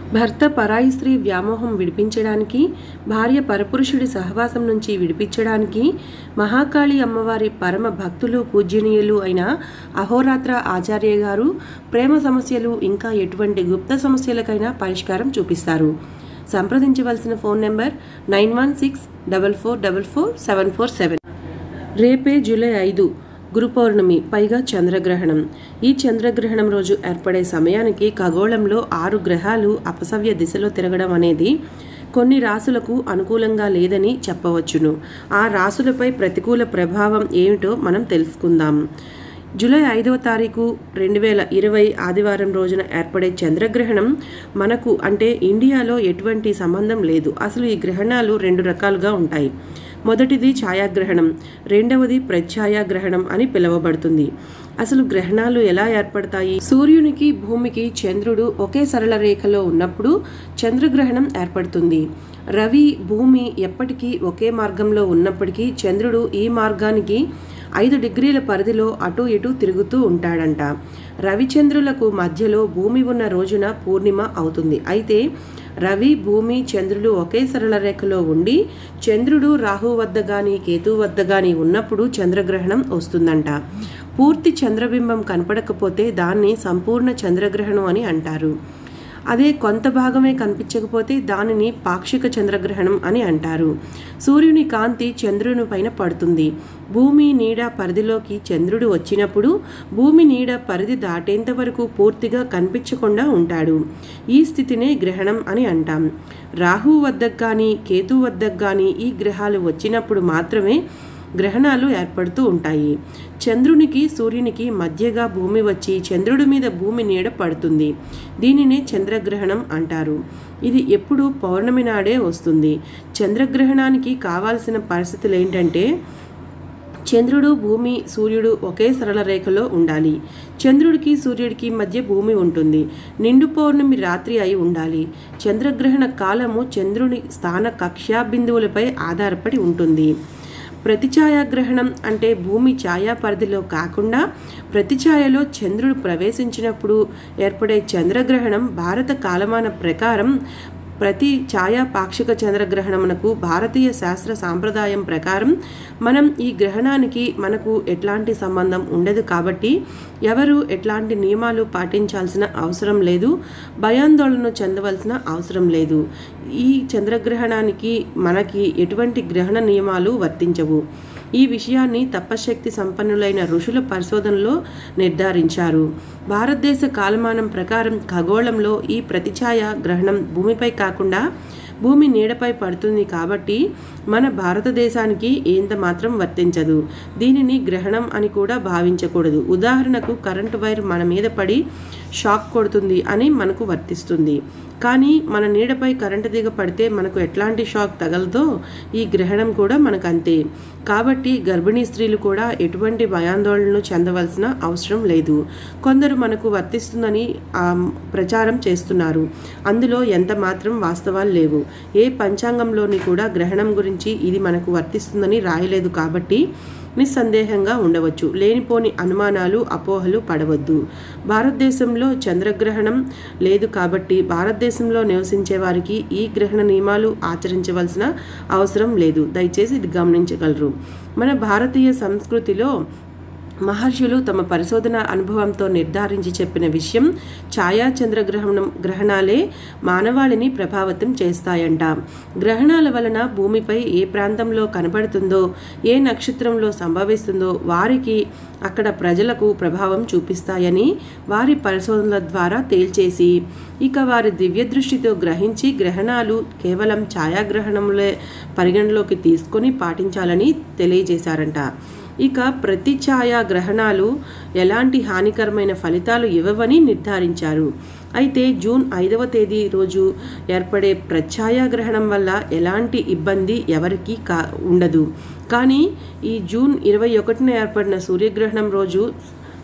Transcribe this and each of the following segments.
భర్త పరాయి స్త్రీ వ్యామోహం విడిపించడానికి భార్య పరపురుషుడి సహవాసం నుంచి విడిపించడానికి మహాకాళి అమ్మవారి పరమ భక్తులు పూజనీయులు అయిన అహోరాత్ర ఆచార్య గారు ప్రేమ సమస్యలు ఇంకా ఎటువంటి గుప్త సమస్యలకైనా పరిష్కారం చూపిస్తారు సంప్రదించవలసిన phone number nine one six double four double four seven four seven రేపే జూలై ఐదు గురు పౌర్ణమి పైగా చంద్రగ్రహణం ఈ చంద్రగ్రహణం రోజు ఏర్పడే సమయానికి ఖగోళంలో ఆరు గ్రహాలు అపసవ్య దిశలో తిరగడం అనేది కొన్ని రాసులకు అనుకూలంగా లేదని చెప్పవచ్చును ఆ రాసులపై ప్రతికూల ప్రభావం ఏమిటో మనం తెలుసుకుందాం జూలై ఐదవ తారీఖు రెండు వేల ఇరవై ఆదివారం రోజున ఏర్పడే చంద్రగ్రహణం మనకు అంటే ఇండియాలో ఎటువంటి సంబంధం లేదు అసలు ఈ గ్రహణాలు రెండు రకాలుగా ఉంటాయి మొదటిది ఛాయాగ్రహణం రెండవది ప్రఛాయాగ్రహణం అని పిలువబడుతుంది అసలు గ్రహణాలు ఎలా ఏర్పడతాయి సూర్యునికి భూమికి చంద్రుడు ఒకే సరళ రేఖలో ఉన్నప్పుడు చంద్రగ్రహణం ఏర్పడుతుంది రవి భూమి ఎప్పటికీ ఒకే మార్గంలో ఉన్నప్పటికీ చంద్రుడు ఈ మార్గానికి ఐదు డిగ్రీల పరిధిలో అటు ఇటు తిరుగుతూ ఉంటాడంట రవిచంద్రులకు మధ్యలో భూమి ఉన్న రోజున పూర్ణిమ అవుతుంది అయితే రవి భూమి చంద్రులు ఒకే సరళ రేఖలో ఉండి చంద్రుడు రాహు వద్ద కానీ కేతు వద్ద కానీ ఉన్నప్పుడు చంద్రగ్రహణం వస్తుందంట పూర్తి చంద్రబింబం కనపడకపోతే దాన్ని సంపూర్ణ చంద్రగ్రహణం అని అంటారు అదే కొంత భాగమే కనిపించకపోతే దానిని పాక్షిక చంద్రగ్రహణం అని అంటారు సూర్యుని కాంతి చంద్రుని పైన పడుతుంది భూమి నీడ పరిధిలోకి చంద్రుడు వచ్చినప్పుడు భూమి నీడ పరిధి దాటేంత వరకు పూర్తిగా కనిపించకుండా ఉంటాడు ఈ స్థితినే గ్రహణం అని అంటాం రాహు వద్దకు కానీ కేతు వద్దకు కానీ ఈ గ్రహాలు వచ్చినప్పుడు మాత్రమే గ్రహణాలు ఏర్పడుతూ ఉంటాయి చంద్రునికి సూర్యునికి మధ్యగా భూమి వచ్చి చంద్రుడి మీద భూమి నీడ పడుతుంది దీనినే చంద్రగ్రహణం అంటారు ఇది ఎప్పుడు పౌర్ణమి నాడే వస్తుంది చంద్రగ్రహణానికి కావాల్సిన పరిస్థితులు ఏంటంటే చంద్రుడు భూమి సూర్యుడు ఒకే సరళ రేఖలో ఉండాలి చంద్రుడికి సూర్యుడికి మధ్య భూమి ఉంటుంది నిండు పౌర్ణమి రాత్రి అయి ఉండాలి చంద్రగ్రహణ కాలము చంద్రుని స్థాన కక్షా బిందువులపై ఆధారపడి ఉంటుంది ప్రతిఛాయాగ్రహణం అంటే భూమి ఛాయా పరిధిలో కాకుండా ప్రతిఛాయలో చంద్రుడు ప్రవేశించినప్పుడు ఏర్పడే చంద్రగ్రహణం భారత కాలమాన ప్రకారం ప్రతి ఛాయా పాక్షిక చంద్రగ్రహణమునకు భారతీయ శాస్త్ర సాంప్రదాయం ప్రకారం మనం ఈ గ్రహణానికి మనకు ఎట్లాంటి సంబంధం ఉండదు కాబట్టి ఎవరు ఎట్లాంటి నియమాలు పాటించాల్సిన అవసరం లేదు భయాందోళన చెందవలసిన అవసరం లేదు ఈ చంద్రగ్రహణానికి మనకి ఎటువంటి గ్రహణ నియమాలు వర్తించవు ఈ విషయాన్ని తపశక్తి సంపన్నులైన ఋషుల పరిశోధనలో నిర్ధారించారు భారతదేశ కాలమానం ప్రకారం ఖగోళంలో ఈ ప్రతిఛాయ గ్రహణం భూమిపై కాకుండా భూమి నీడపై పడుతుంది కాబట్టి మన భారతదేశానికి ఏంత మాత్రం వర్తించదు దీనిని గ్రహణం అని కూడా భావించకూడదు ఉదాహరణకు కరెంటు వైర్ మన మీద పడి షాక్ కొడుతుంది అని మనకు వర్తిస్తుంది కానీ మన నీడపై కరెంటు దిగ పడితే మనకు ఎట్లాంటి షాక్ తగలదో ఈ గ్రహణం కూడా మనకు అంతే కాబట్టి గర్భిణీ స్త్రీలు కూడా ఎటువంటి భయాందోళనలు చెందవలసిన అవసరం లేదు కొందరు మనకు వర్తిస్తుందని ఆ, ప్రచారం చేస్తున్నారు అందులో ఎంత మాత్రం వాస్తవాలు లేవు ఏ పంచాంగంలోని కూడా గ్రహణం గురించి ఇది మనకు వర్తిస్తుందని రాయలేదు కాబట్టి నిస్సందేహంగా ఉండవచ్చు లేనిపోని అనుమానాలు అపోహలు పడవద్దు భారతదేశంలో చంద్రగ్రహణం లేదు కాబట్టి భారతదేశంలో నివసించే వారికి ఈ గ్రహణ నియమాలు ఆచరించవలసిన అవసరం లేదు దయచేసి ఇది గమనించగలరు మన భారతీయ సంస్కృతిలో మహర్షులు తమ పరిశోధన అనుభవంతో నిర్ధారించి చెప్పిన విషయం ఛాయా చంద్రగ్రహణం గ్రహణాలే మానవాళిని ప్రభావితం చేస్తాయంట గ్రహణాల వలన భూమిపై ఏ ప్రాంతంలో కనబడుతుందో ఏ నక్షత్రంలో సంభవిస్తుందో వారికి అక్కడ ప్రజలకు ప్రభావం చూపిస్తాయని వారి పరిశోధనల ద్వారా తేల్చేసి ఇక వారి దివ్య దృష్టితో గ్రహించి గ్రహణాలు కేవలం ఛాయాగ్రహణములే పరిగణలోకి తీసుకొని పాటించాలని తెలియజేశారంట ఇక ప్రతి ఛాయా గ్రహణాలు ఎలాంటి హానికరమైన ఫలితాలు ఇవ్వవని నిర్ధారించారు అయితే జూన్ ఐదవ తేదీ రోజు ఏర్పడే ప్రఛాయాగ్రహణం వల్ల ఎలాంటి ఇబ్బంది ఎవరికీ కా ఉండదు కానీ ఈ జూన్ ఇరవై ఒకటిన ఏర్పడిన సూర్యగ్రహణం రోజు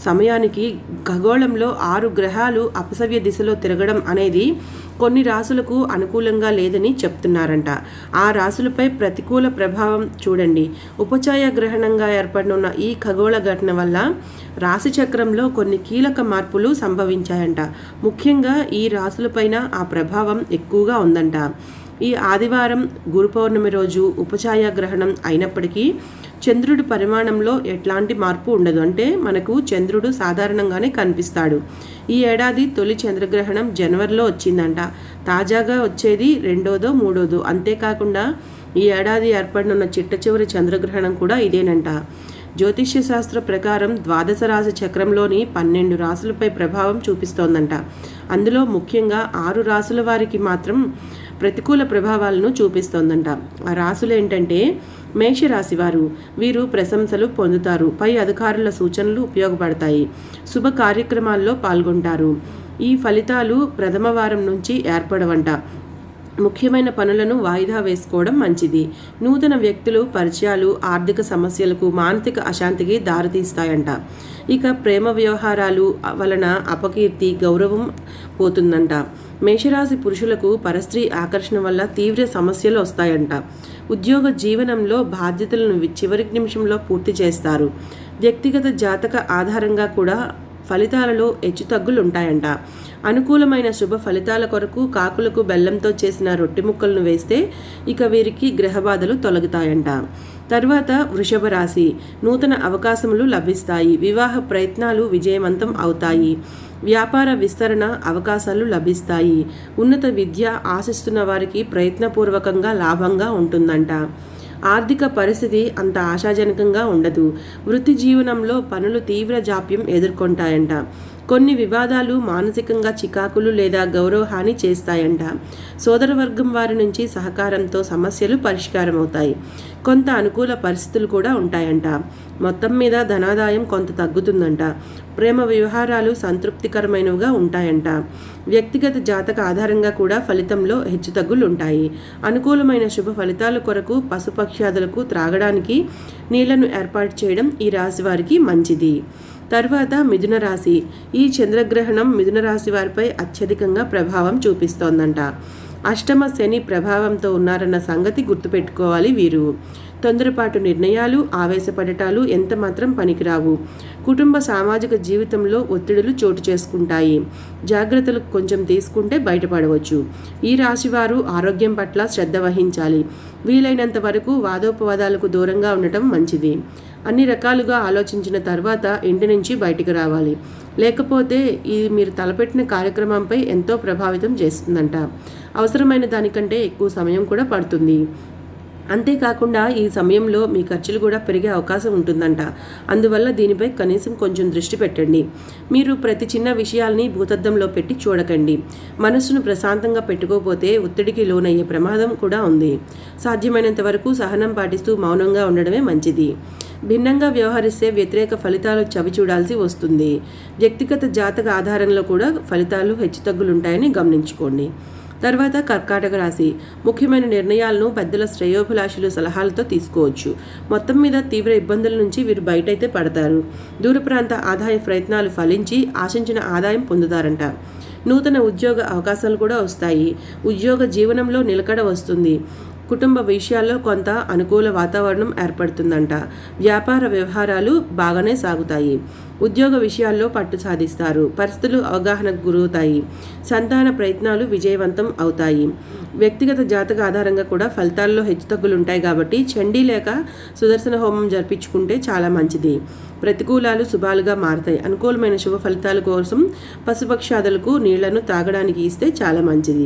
సమయానికి ఖగోళంలో ఆరు గ్రహాలు అపసవ్య దిశలో తిరగడం అనేది కొన్ని రాసులకు అనుకూలంగా లేదని చెప్తున్నారంట ఆ రాసులపై ప్రతికూల ప్రభావం చూడండి ఉపచాయ గ్రహణంగా ఏర్పడనున్న ఈ ఖగోళ ఘటన వల్ల రాశి చక్రంలో కొన్ని కీలక మార్పులు సంభవించాయంట ముఖ్యంగా ఈ రాసులపైన ఆ ప్రభావం ఎక్కువగా ఉందంట ఈ ఆదివారం గురు పౌర్ణమి రోజు ఉపఛాయ గ్రహణం అయినప్పటికీ చంద్రుడి పరిమాణంలో ఎట్లాంటి మార్పు ఉండదు అంటే మనకు చంద్రుడు సాధారణంగానే కనిపిస్తాడు ఈ ఏడాది తొలి చంద్రగ్రహణం జనవరిలో వచ్చిందంట తాజాగా వచ్చేది రెండోదో మూడోదో అంతేకాకుండా ఈ ఏడాది ఏర్పడనున్న చిట్ట చివరి చంద్రగ్రహణం కూడా ఇదేనంట జ్యోతిష్య శాస్త్ర ప్రకారం ద్వాదశ రాశి చక్రంలోని పన్నెండు రాసులపై ప్రభావం చూపిస్తోందంట అందులో ముఖ్యంగా ఆరు రాసుల వారికి మాత్రం ప్రతికూల ప్రభావాలను చూపిస్తోందంట ఆ రాసులు ఏంటంటే మేషరాశి వారు వీరు ప్రశంసలు పొందుతారు పై అధికారుల సూచనలు ఉపయోగపడతాయి శుభ కార్యక్రమాల్లో పాల్గొంటారు ఈ ఫలితాలు ప్రథమ వారం నుంచి ఏర్పడవంట ముఖ్యమైన పనులను వాయిదా వేసుకోవడం మంచిది నూతన వ్యక్తులు పరిచయాలు ఆర్థిక సమస్యలకు మానసిక అశాంతికి దారితీస్తాయంట ఇక ప్రేమ వ్యవహారాలు వలన అపకీర్తి గౌరవం పోతుందంట మేషరాశి పురుషులకు పరస్త్రీ ఆకర్షణ వల్ల తీవ్ర సమస్యలు వస్తాయంట ఉద్యోగ జీవనంలో బాధ్యతలను చివరి నిమిషంలో పూర్తి చేస్తారు వ్యక్తిగత జాతక ఆధారంగా కూడా ఫలితాలలో హెచ్చుతగ్గులు ఉంటాయంట అనుకూలమైన శుభ ఫలితాల కొరకు కాకులకు బెల్లంతో చేసిన రొట్టె ముక్కలను వేస్తే ఇక వీరికి గ్రహబాధలు తొలగుతాయంట తర్వాత వృషభ రాశి నూతన అవకాశములు లభిస్తాయి వివాహ ప్రయత్నాలు విజయవంతం అవుతాయి వ్యాపార విస్తరణ అవకాశాలు లభిస్తాయి ఉన్నత విద్య ఆశిస్తున్న వారికి ప్రయత్నపూర్వకంగా లాభంగా ఉంటుందంట ఆర్థిక పరిస్థితి అంత ఆశాజనకంగా ఉండదు వృత్తి జీవనంలో పనులు తీవ్ర జాప్యం ఎదుర్కొంటాయంట కొన్ని వివాదాలు మానసికంగా చికాకులు లేదా గౌరవహాని చేస్తాయంట సోదరవర్గం వారి నుంచి సహకారంతో సమస్యలు పరిష్కారం అవుతాయి కొంత అనుకూల పరిస్థితులు కూడా ఉంటాయంట మొత్తం మీద ధనాదాయం కొంత తగ్గుతుందంట ప్రేమ వ్యవహారాలు సంతృప్తికరమైనవిగా ఉంటాయంట వ్యక్తిగత జాతక ఆధారంగా కూడా ఫలితంలో హెచ్చుతగ్గులు ఉంటాయి అనుకూలమైన శుభ ఫలితాల కొరకు పశుపక్ష్యాదులకు త్రాగడానికి నీళ్లను ఏర్పాటు చేయడం ఈ రాశి వారికి మంచిది తర్వాత మిథున రాశి ఈ చంద్రగ్రహణం మిథున రాశి వారిపై అత్యధికంగా ప్రభావం చూపిస్తోందంట అష్టమ శని ప్రభావంతో ఉన్నారన్న సంగతి గుర్తుపెట్టుకోవాలి వీరు తొందరపాటు నిర్ణయాలు ఆవేశపడటాలు ఎంత మాత్రం పనికిరావు కుటుంబ సామాజిక జీవితంలో ఒత్తిడులు చోటు చేసుకుంటాయి జాగ్రత్తలు కొంచెం తీసుకుంటే బయటపడవచ్చు ఈ రాశివారు ఆరోగ్యం పట్ల శ్రద్ధ వహించాలి వీలైనంత వరకు వాదోపవాదాలకు దూరంగా ఉండటం మంచిది అన్ని రకాలుగా ఆలోచించిన తర్వాత ఇంటి నుంచి బయటికి రావాలి లేకపోతే ఇది మీరు తలపెట్టిన కార్యక్రమంపై ఎంతో ప్రభావితం చేస్తుందంట అవసరమైన దానికంటే ఎక్కువ సమయం కూడా పడుతుంది అంతేకాకుండా ఈ సమయంలో మీ ఖర్చులు కూడా పెరిగే అవకాశం ఉంటుందంట అందువల్ల దీనిపై కనీసం కొంచెం దృష్టి పెట్టండి మీరు ప్రతి చిన్న విషయాల్ని భూతద్దంలో పెట్టి చూడకండి మనస్సును ప్రశాంతంగా పెట్టుకోకపోతే ఒత్తిడికి లోనయ్యే ప్రమాదం కూడా ఉంది సాధ్యమైనంత వరకు సహనం పాటిస్తూ మౌనంగా ఉండడమే మంచిది భిన్నంగా వ్యవహరిస్తే వ్యతిరేక ఫలితాలు చవి చూడాల్సి వస్తుంది వ్యక్తిగత జాతక ఆధారంలో కూడా ఫలితాలు హెచ్చుతగ్గులుంటాయని గమనించుకోండి తర్వాత కర్కాటక రాశి ముఖ్యమైన నిర్ణయాలను పెద్దల శ్రేయోభిలాషులు సలహాలతో తీసుకోవచ్చు మొత్తం మీద తీవ్ర ఇబ్బందుల నుంచి వీరు బయటైతే పడతారు దూర ప్రాంత ఆదాయ ప్రయత్నాలు ఫలించి ఆశించిన ఆదాయం పొందుతారంట నూతన ఉద్యోగ అవకాశాలు కూడా వస్తాయి ఉద్యోగ జీవనంలో నిలకడ వస్తుంది కుటుంబ విషయాల్లో కొంత అనుకూల వాతావరణం ఏర్పడుతుందంట వ్యాపార వ్యవహారాలు బాగానే సాగుతాయి ఉద్యోగ విషయాల్లో పట్టు సాధిస్తారు పరిస్థితులు అవగాహనకు గురవుతాయి సంతాన ప్రయత్నాలు విజయవంతం అవుతాయి వ్యక్తిగత జాతక ఆధారంగా కూడా ఫలితాల్లో హెచ్చుతగ్గులు ఉంటాయి కాబట్టి చండీ లేక సుదర్శన హోమం జరిపించుకుంటే చాలా మంచిది ప్రతికూలాలు శుభాలుగా మారతాయి అనుకూలమైన శుభ ఫలితాల కోసం పశుపక్షాదులకు నీళ్లను తాగడానికి ఇస్తే చాలా మంచిది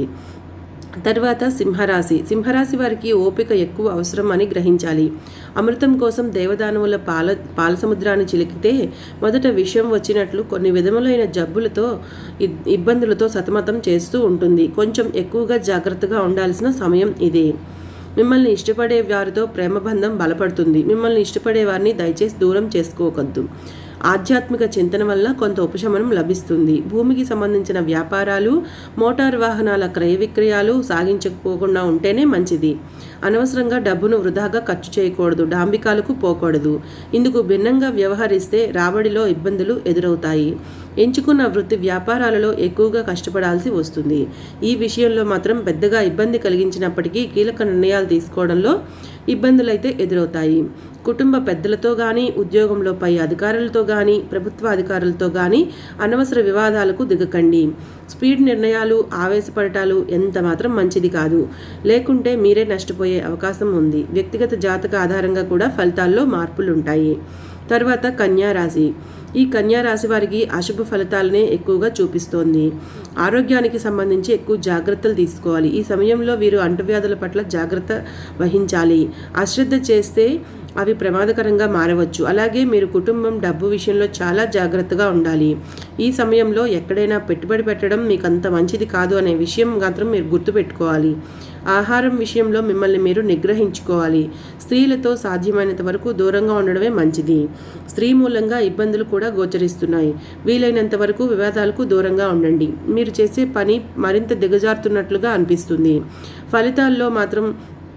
తర్వాత సింహరాశి సింహరాశి వారికి ఓపిక ఎక్కువ అవసరం అని గ్రహించాలి అమృతం కోసం దేవదానవుల పాల పాల సముద్రాన్ని చిలికితే మొదట విషయం వచ్చినట్లు కొన్ని విధములైన జబ్బులతో ఇ- ఇబ్బందులతో సతమతం చేస్తూ ఉంటుంది కొంచెం ఎక్కువగా జాగ్రత్తగా ఉండాల్సిన సమయం ఇదే మిమ్మల్ని ఇష్టపడే వారితో ప్రేమబంధం బలపడుతుంది మిమ్మల్ని ఇష్టపడే వారిని దయచేసి దూరం చేసుకోవద్దు ఆధ్యాత్మిక చింతన వల్ల కొంత ఉపశమనం లభిస్తుంది భూమికి సంబంధించిన వ్యాపారాలు మోటారు వాహనాల క్రయ విక్రయాలు సాగించకపోకుండా ఉంటేనే మంచిది అనవసరంగా డబ్బును వృధాగా ఖర్చు చేయకూడదు డాంబికాలకు పోకూడదు ఇందుకు భిన్నంగా వ్యవహరిస్తే రాబడిలో ఇబ్బందులు ఎదురవుతాయి ఎంచుకున్న వృత్తి వ్యాపారాలలో ఎక్కువగా కష్టపడాల్సి వస్తుంది ఈ విషయంలో మాత్రం పెద్దగా ఇబ్బంది కలిగించినప్పటికీ కీలక నిర్ణయాలు తీసుకోవడంలో ఇబ్బందులైతే ఎదురవుతాయి కుటుంబ పెద్దలతో కానీ ఉద్యోగంలో పై అధికారులతో కానీ ప్రభుత్వ అధికారులతో కానీ అనవసర వివాదాలకు దిగకండి స్పీడ్ నిర్ణయాలు ఆవేశపడటాలు ఎంత మాత్రం మంచిది కాదు లేకుంటే మీరే నష్టపోయే అవకాశం ఉంది వ్యక్తిగత జాతక ఆధారంగా కూడా ఫలితాల్లో మార్పులు ఉంటాయి తర్వాత కన్యా రాశి ఈ కన్యా రాశి వారికి అశుభ ఫలితాలనే ఎక్కువగా చూపిస్తోంది ఆరోగ్యానికి సంబంధించి ఎక్కువ జాగ్రత్తలు తీసుకోవాలి ఈ సమయంలో వీరు అంటువ్యాధుల పట్ల జాగ్రత్త వహించాలి అశ్రద్ధ చేస్తే అవి ప్రమాదకరంగా మారవచ్చు అలాగే మీరు కుటుంబం డబ్బు విషయంలో చాలా జాగ్రత్తగా ఉండాలి ఈ సమయంలో ఎక్కడైనా పెట్టుబడి పెట్టడం మీకు అంత మంచిది కాదు అనే విషయం మాత్రం మీరు గుర్తుపెట్టుకోవాలి ఆహారం విషయంలో మిమ్మల్ని మీరు నిగ్రహించుకోవాలి స్త్రీలతో సాధ్యమైనంత వరకు దూరంగా ఉండడమే మంచిది స్త్రీ మూలంగా ఇబ్బందులు కూడా గోచరిస్తున్నాయి వీలైనంత వరకు వివాదాలకు దూరంగా ఉండండి మీరు చేసే పని మరింత దిగజారుతున్నట్లుగా అనిపిస్తుంది ఫలితాల్లో మాత్రం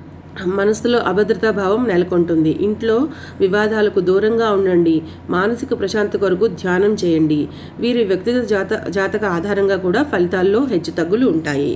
మనసులో అభద్రతా భావం నెలకొంటుంది ఇంట్లో వివాదాలకు దూరంగా ఉండండి మానసిక ప్రశాంతత కొరకు ధ్యానం చేయండి వీరి వ్యక్తిగత జాత జాతక ఆధారంగా కూడా ఫలితాల్లో హెచ్చుతగ్గులు ఉంటాయి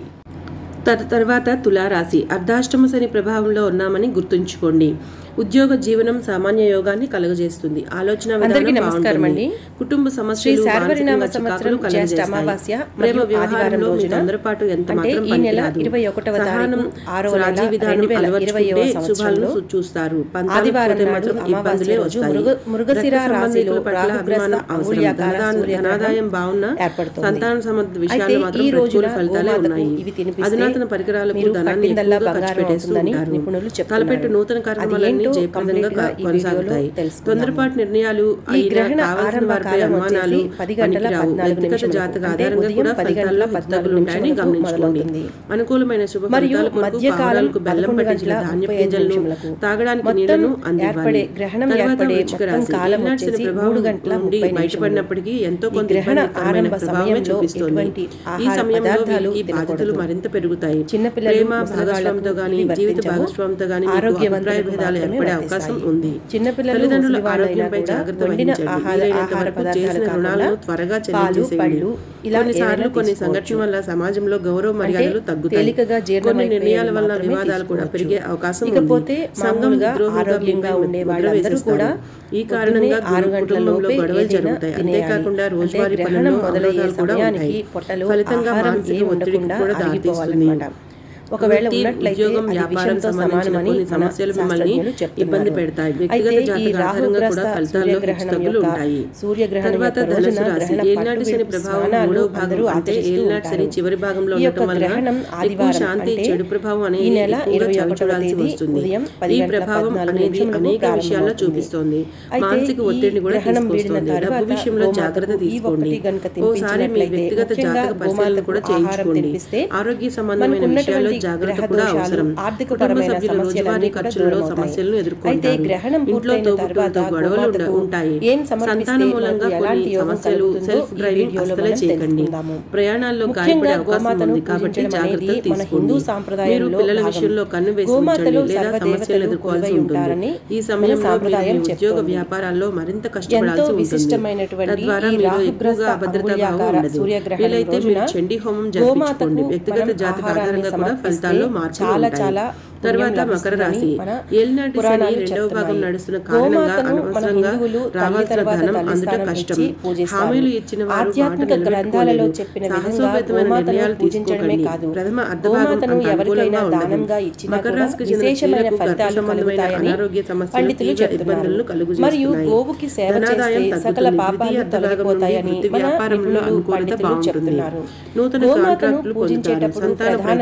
తర్ తర్వాత తులారాశి అర్ధాష్టమ శని ప్రభావంలో ఉన్నామని గుర్తుంచుకోండి ఉద్యోగ జీవనం సామాన్య యోగాన్ని కలుగజేస్తుంది ఆలోచన విధానం అందరికీ నమస్కారం బాగుంటుంది. అండి. కుటుంబ శ్రీ సమస్యలు శార్వరినామ మానసికంగా సంవత్సరం చికాకులు జ్యేష్ఠ కలుగజేస్తాయి. అమావాస్య ప్రేమ మరియు ఆదివారం వ్యవహారంలో మీ రోజున తొందరపాటు ఎంత అంటే మాత్రం ఈ నెల పనికిరాదు. ఇరవై ఒకటవ సహనం, తారీఖు ఆరవ నెల రాజీ విధానం రెండు వేల అలవర్చుకుంటే ఇరవైవ శుభాలను సంవత్సరంలో చూస్తారు పంతాలు ఆదివారం పోతే నాడు మాత్రం అమావాస్య ఇబ్బందులే రోజు వస్తాయి. మృగ- మృగశిర రక్త రాశిలో సంబంధికుల పట్ల రాహుగ్రస్త అభిమానం అవసరం. అంగుళీయాకార ధనదాన- సూర్యగ్రహణం ధనాదాయం బాగున్నా ఏర్పడుతోంది. సంతాన సంబంధ అయితే విషయాలు మాత్రం ఈ ప్రతికూల రోజున ఫలితాలే గోమాతకు ఉన్నాయి ఇవి తినిపిస్తే అధునాతన పరికరాలకు మీరు ధనాన్ని పట్టిందల్లా ఎక్కువగా ఖర్చు బంగారం పెట్టేస్తూ అవుతుందని ఉంటారు నిపుణులు చెప్తున్నారు. తలపెట్టు నూతన అది కార్యక్రమాలన్నీ ఏంటో జయప్రదంగా కంప్లీట్గా ఈ కొనసాగుతాయి వీడియోలో తెలుసుకుందాము. తొందరపాటు నిర్ణయాలు ఈ అయినా గ్రహణ కావాల్సిన ఆరంభ వారిపై కాలం అనుమానాలు వచ్చేసి పది గంటల పనికిరావు. పద్నాలుగు వ్యక్తిగత నిమిషములకు. జాతక అంటే ఆధారంగా ఉదయం కూడా పది ఫలితాల్లో గంటల హెచ్చుతగ్గులు ఉంటాయని నిమిషములకు గమనించుకోండి మొదలవుతుంది. అనుకూలమైన శుభ మరియు ఫలితాల కొరకు మధ్యకాలం పావురాలకు బెల్లం పదకొండు పట్టించిన గంటల ధాన్య ముప్పై ఐదు గింజలను నిమిషములకు. తాగడానికి మొత్తం నీళ్లను అందివ్వాలి ఏర్పడే గ్రహణం తర్వాత ఏర్పడే వృశ్చిక మొత్తం రాశి. కాలం ఏలినాటి శని వచ్చేసి ప్రభావం మూడు గంటల నుండి ముప్పై బయటపడినప్పటికీ ఎంతో ఈ కొంత గ్రహణ ఇబ్బందికరమైన ఆరంభ ప్రభావమే సమయంలో చూపిస్తుంది ఎటువంటి ఈ ఆహార సమయంలో పదార్థాలు వీరికి బాధ్యతలు తినకూడదు. మరింత పెరుగుతాయి చిన్నపిల్లలు, ప్రేమ ముసలి భాగస్వామితో వాళ్ళకు గానీ ఇవి జీవిత వర్తించవు. భాగస్వామితో గానీ మీకు ఆరోగ్యవంతులకు అభిప్రాయ భేదాలు మాత్రమే ఏర్పడే వర్తిస్తాయి. అవకాశం ఉంది చిన్నపిల్లలు, తల్లిదండ్రుల ముసలి వాళ్ళైనా ఆరోగ్యంపై కూడా జాగ్రత్త వండిన వహించండి ఆహార- వీలైనంత ఆహార వరకు పదార్థాలు చేసిన కాకుండా రుణాలను త్వరగా పాలు, చెల్లించేసేయండి పళ్ళు ఇలా కొన్నిసార్లు ఏవైనా కొన్ని తీసుకోవచ్చు. సంఘటనల వల్ల సమాజంలో గౌరవ మర్యాదలు తగ్గుతాయి తేలికగా జీర్ణమైపోయేవి కొన్ని నిర్ణయాల వల్ల మాత్రమే వివాదాలు కూడా తీసుకోవచ్చు. పెరిగే అవకాశం ఇకపోతే ఉంది సంఘం మామూలుగా ద్రోహంగా ఆరోగ్యంగా మీపై ఉండే ముద్ర వాళ్ళందరూ వేసేస్తారు. కూడా ఈ కారణంగా పొద్దున్నే ఆరు గంటల కుటుంబంలో లోపే గొడవలు ఏదైనా జరుగుతాయి తినేయాలి. అంతేకాకుండా అంటే రోజువారీ గ్రహణం పనుల్లో మొదలయ్యే అవరోధాలు కూడా సమయానికి ఉంటాయి పొట్టలో ఫలితంగా ఆహారం మానసిక ఏం ఒత్తిడికి ఉండకుండా కూడా దారితీస్తుంది అరిగిపోవాలన్నమాట. ఒకవేళ వృత్తి, ఉన్నట్లయితే ఉద్యోగం అది వ్యాపారం విషయంతో సంబంధించిన సమానమని కొన్ని మన సమస్యలు మిమ్మల్ని శాస్త్రజ్ఞులు చెప్తున్నారు. ఇబ్బంది పెడతాయి వ్యక్తిగత అయితే ఈ జాతక ఆధారంగా రాహుగ్రస్త కూడా ఫలితాల్లో సూర్యగ్రహణం హెచ్చుతగ్గులు యొక్క ఉంటాయి సూర్యగ్రహణం తర్వాత యొక్క రోజున ధనుసు రాశి గ్రహణ ఏలినాటి శని పట్టు ప్రభావం స్నానాలు మూడో భాగం అందరూ అంటే ఆచరిస్తూ ఏలినాటి శని ఉంటారు. చివరి భాగంలో ఈ యొక్క ఉండటం వల్ల గ్రహణం ఎక్కువ ఆదివారం శాంతి అంటే చెడు ప్రభావం ఈ అనేది నెల ఎక్కువగా ఇరవై చవి ఒకటవ చూడాల్సి తేదీ వస్తుంది ఉదయం పది ఈ గంటల ప్రభావం పద్నాలుగు అనేది నిమిషములకు అనేక విషయాల్లో ప్రారంభమవుతుంది. చూపిస్తోంది అయితే మానసిక ఈ ఒత్తిడిని కూడా గ్రహణం వీడిన తీసుకొస్తుంది డబ్బు తర్వాత విషయంలో గోమాతకు జాగ్రత్త ఈ తీసుకోండి ఒక్కటి గనుక ఓసారి మీ తినిపించినట్లయితే, వ్యక్తిగత ముఖ్యంగా జాతక పరిశీలన కూడా గోమాతకు ఆహారం చేయించుకోండి తినిపిస్తే ఆరోగ్య సంబంధమైన మనకు విషయాల్లో ఉన్నటువంటి జాగ్రత్త గ్రహ కూడా దోషాలు, అవసరం ఆర్థికపరమైన కుటుంబ సభ్యులు సమస్యలన్నీ రోజువారీ కూడా ఖర్చుల్లో దూరమవుతాయి. సమస్యలను అయితే ఎదుర్కొంటారు గ్రహణం ఇంట్లో పూర్తయిన తోబుట్టులతో తర్వాత గొడవలు ఉండ- గోమాతకు ఉంటాయి ఏం సమర్పిస్తే సంతాన మూలంగా మనకు ఎలాంటి కొన్ని యోగం సమస్యలు కలుగుతుందో సెల్ఫ్ ఈ డ్రైవింగ్ వీడియోలో అస్సలే మనం చేయకండి తెలుసుకుందాము. ప్రయాణాల్లో ముఖ్యంగా గాయపడే అవకాశం గోమాతను ఉంది కాబట్టి పూజించడం జాగ్రత్తలు అనేది మన తీసుకోండి హిందూ మీరు సాంప్రదాయంలో పిల్లల భాగం. విషయంలో కన్ను వేసి గోమాతలు ఉంచండి లేదా సర్వదేవతలు సమస్యలు ఎదుర్కోవాల్సి కొలువై ఉంటుంది ఉంటారని ఈ మన సమయంలో మీరు సాంప్రదాయం మీ ఉద్యోగ చెప్తోంది. వ్యాపారాల్లో మరింత ఎంతో కష్టపడాల్సి ఉంటుంది విశిష్టమైనటువంటి తద్వారా ఈ మీరు రాహుగ్రస్త ఎక్కువగా అభద్రతా భావం అంగుళీయాకార ఉండదు సూర్యగ్రహణం వీలైతే మీరు రోజున చండీ హోమం గోమాతకు జరిపించుకోండి వ్యక్తిగత మనం జాతక ఆహారాన్ని ఆధారంగా కూడా సమర్పిస్తే ఫలితాల్లో మార్పులు చాలా ఉంటాయి చాలా తర్వాత పుణ్యం మకర రాశి లభిస్తుందని మన ఏలినాటి శని పురాణాలు రెండవ భాగం చెప్తున్నాయి. నడుస్తున్న కారణంగా గోమాతను మన అనవసరంగా హిందువులు తల్లి రావాల్సిన తర్వాత ధనం తల్లి అందుట స్థానం కష్టం ఇచ్చి పూజిస్తారు. హామీలు ఇచ్చిన వారు మాట ఆధ్యాత్మిక గ్రంథాలలో నిలబెట్టుకోలేరు చెప్పిన విధంగా సాహసోపేతమైన గోమాతను నిర్ణయాలు పూజించడమే తీసుకోకండి కాదు ప్రథమ అర్ధభాగం గోమాతను అంత ఎవరికైనా అనుకూలంగా ఉండదు దానంగా ఇచ్చినా మకర కూడా రాశికి చెందిన విశేషమైన స్త్రీలకు గర్భ ఫలితాలు సంబంధమైన కలుగుతాయని అనారోగ్య సమస్యలు పండితులు తీవ్ర ఇబ్బందులను చెప్తున్నారు మరియు కలుగజేస్తున్నాయి గోవుకి సేవ ధనాదాయం చేస్తే సకల తగ్గుతుంది పాపాలు ద్వితీయ అర్ధభాగం నుండి తొలగిపోతాయని వృత్తి మన వ్యాపారంలో నిపుణులు అనుకూలత పండితులు బాగుంటుంది చెప్తున్నారు నూతన గోమాతను కాంట్రాక్టులు పొందుతారు పూజించేటప్పుడు సంతాన ప్రధానంగా ప్రయత్నంలో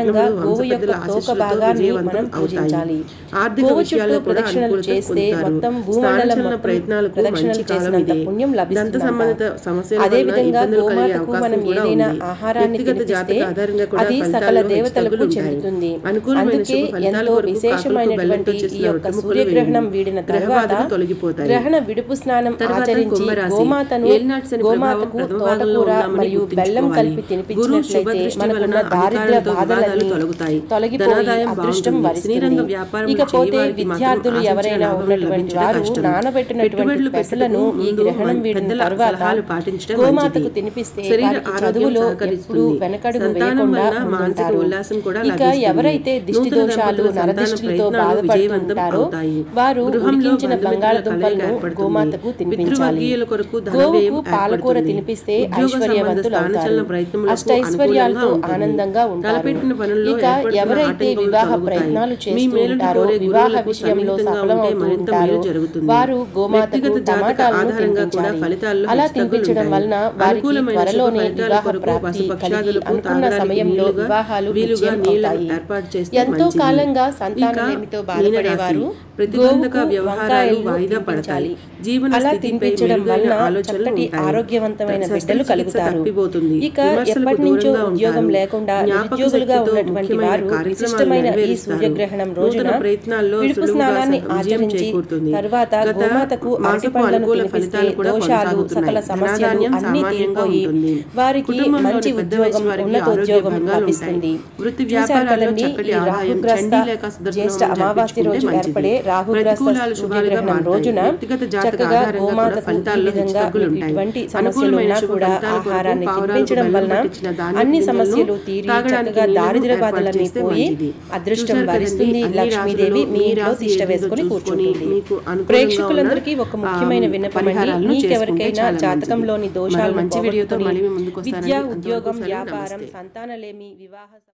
గోవు యొక్క పెద్దల తోక ఆశీస్సులతో భాగాన్ని విజయవంతం మనం అవుతాయి పూజించాలి ఆర్థిక గోవు విషయాల్లో చుట్టూ కూడా ప్రదక్షిణలు అనుకూలత చేస్తే పొందుతారు మొత్తం భూమండలం స్థానచలన మొత్తం ప్రయత్నాలకు ప్రదక్షిణలు మంచి కాలం చేసినంత ఇదే పుణ్యం దంత లభిస్తుందంట. సంబంధిత సమస్యల అదే వల్ల విధంగా ఇబ్బందులు కలిగే గోమాతకు అవకాశం మనం కూడా ఏదైనా ఉంది ఆహారాన్ని వ్యక్తిగత తినిపిస్తే జాతక ఆధారంగా కూడా అది సకల ఫలితాల్లో దేవతలకు హెచ్చుతగ్గులు ఉంటాయి. చెందుతుంది అనుకూలమైన అందుకే శుభ ఫలితాల ఎంతో కొరకు విశేషమైనటువంటి కాకులకు బెల్లంతో ఈ యొక్క చేసిన సూర్యగ్రహణం రొట్టెముక్కలు వీడిన గ్రహ తర్వాత బాధలు తొలగిపోతాయి. గ్రహణ విడుపు స్నానం తర్వాత ఆచరించి కుంభరాశి. గోమాతను ఏలినాటి శని ప్రభావం గోమాతకు ప్రథమ భాగంలో తోటకూర ఉన్నామని మరియు బెల్లం గుర్తుంచుకోవాలి. కలిపి గురు శుభ తినిపించినట్లయితే దృష్టి మనకున్న వలన దారిద్ర్య అధికారులతో వివాదాలు బాధలన్నీ తొలగుతాయి. తొలగిపోయి ధనాదాయం అదృష్టం బాగుంటుంది. వరిస్తుంది శ్రీరంగ వ్యాపారం ఇకపోతే చేయవారికి మాత్రం విద్యార్థులు ఆశించిన ఎవరైనా లాభం ఉన్నటువంటి లభించడం వారు కష్టం. నానబెట్టినటువంటి పెట్టుబడులు పెసలను పెట్టుటకు ఈ ముందు గ్రహణం వీడిన పెద్దల తర్వాత సలహాలు పాటించడం గోమాతకు మంచిది. తినిపిస్తే శరీర వారికి ఆరోగ్యం చదువులో ఎప్పుడూ సహకరిస్తుంది. వెనకడుగు సంతానం వేయకుండా వలన మానసిక ఉంటుంటారు ఉల్లాసం కూడా ఇక లభిస్తుంది. ఎవరైతే దిష్టి నూతన దోషాలు దంపతుల సంతాన నరదిష్టిలతో ప్రయత్నాలు విజయవంతం బాధపడుతుంటారో అవుతాయి. వారు గృహంలో ఉడికించిన బంధుమిత్రుల బంగాళదుంపలను కలయిక ఏర్పడుతుంది. గోమాతకు తినిపించాలి పితృవర్గీయుల కొరకు ధన గోవుకు వ్యయం పాలకూర ఏర్పడుతుంది. తినిపిస్తే ఉద్యోగ సంబంధ ఐశ్వర్యవంతులు స్థానచలన అవుతారు ప్రయత్నములకు అష్టైశ్వర్యాలతో అనుకూలంగా ఉంటుంది. ఆనందంగా ఉంటారు తలపెట్టిన పనుల్లో ఇక ఏర్పడుతున్న ఎవరైతే ఆటంకములు వివాహ తొలగుతాయి. ప్రయత్నాలు మీ చేస్తూ మేలును ఉంటారో కోరే వివాహ గురువులకు విషయంలో సన్నిహితంగా సఫలం ఉంటే అవుతూ మరింత ఉంటారో మేలు జరుగుతుంది. వారు గోమాతకు వ్యక్తిగత జాతక టమాటాలను ఆధారంగా కూడా తినిపించాలి ఫలితాల్లో అలా హెచ్చుతగ్గులు తినిపించడం ఉంటాయి. వలన వారికి అనుకూలమైన త్వరలోనే శుభ ఫలితాల వివాహ కొరకు ప్రాప్తి కలిగి పశుపక్షాదులకు అనుకున్న తాగడానికి సమయంలో నీళ్లుగా, వివాహాలు వీలుగా విజయం నీళ్లను అవుతాయి ఏర్పాటు చేస్తే ఎంతో మంచిది. కాలంగా ఇక సంతానలేమితో మీనరాశి. బాధపడేవారు ప్రతిబంధక గోవుకు వ్యవహారాలు వంకాయలు వాయిదా తినిపించాలి. పడతాయి జీవన అలా స్థితిపై తినిపించడం మెరుగైన వలన ఆలోచనలు చక్కటి ఉంటాయి. ఆరోగ్యవంతమైన బిడ్డలు శస్త్రచికిత్స కలుగుతారు తప్పిపోతుంది. ఇక విమర్శలకు ఎప్పటి నుంచో దూరంగా ఉద్యోగం ఉంటారు. లేకుండా జ్ఞాపక నిరుద్యోగులుగా శక్తితో ఉన్నటువంటి ముఖ్యమైన వారు కార్యక్రమాలు విశిష్టమైన ఈ నెరవేరుస్తారు. సూర్యగ్రహణం నూతన రోజున ప్రయత్నాల్లో విడుపు సులువుగా స్నానాన్ని విజయం ఆచరించి చేకూరుతుంది. తర్వాత గత గోమాతకు మాసపు అరటి పండ్లను అనుకూల తినిపిస్తే ఫలితాలు కూడా దోషాలు కొనసాగుతున్నాయి. సకల సమస్యలు ధనాధాన్యం అన్ని సామాన్యంగా తీరిపోయి ఉంటుంది. వారికి కుటుంబంలోని మంచి పెద్ద ఉద్యోగం వయసు వారికి ఉన్నత ఆరోగ్య ఉద్యోగం భంగాలు లభిస్తుంది ఉంటాయి. వృత్తి చూశారు వ్యాపారాల్లో కదండి చక్కటి ఈ ఆదాయం రాహుగ్రస్త చండీ లేక సుదర్శనం జ్యేష్ఠ అమావాస్య జపించుకుంటే రోజు మంచిది. ఏర్పడే రాహుగ్రస్త ప్రతికూలాలు శుభాలుగా సూర్యగ్రహణం మారతాయి. రోజున వ్యక్తిగత జాతక చక్కగా ఆధారంగా కూడా గోమాతకు ఈ ఫలితాల్లో విధంగా హెచ్చుతగ్గులు మీకు ఉంటాయి. ఇటువంటి సమస్యలు అనుకూలమైన ఉన్నా శుభ కూడా ఫలితాల కొరకు ఆహారాన్ని పావురాలకు తినిపించడం బెల్లం వలన పట్టించిన ధాన్య అన్ని గింజలను సమస్యలు తీరి తాగడానికి చక్కగా నీళ్లను దారిద్ర్య ఏర్పాటు బాధలన్నీ చేస్తే పోయి మంచిది. అదృష్టం చూశారు కదండి, వరిస్తుంది అన్ని లక్ష్మీదేవి రాశులలో మీ మీ ఇంట్లో రాశి తిష్ట ఏదో వేసుకొని చూసుకొని కూర్చుంటుంది మీకు అనుకూలంగా ప్రేక్షకులందరికీ ఉన్న, ఒక ముఖ్యమైన ఆ, విన్నపం అండి పరిహారాలను మీకెవరికైనా చేసుకుంటే చాలా జాతకంలోని మంచిది. దోషాలను మరో మంచి వీడియోతో పోగొట్టుకొని మళ్ళీ మీ ముందుకు వస్తానండి. విద్య అంతవరకు ఉద్యోగం సెలవు. వ్యాపారం నమస్తే. సంతానలేమి వివాహ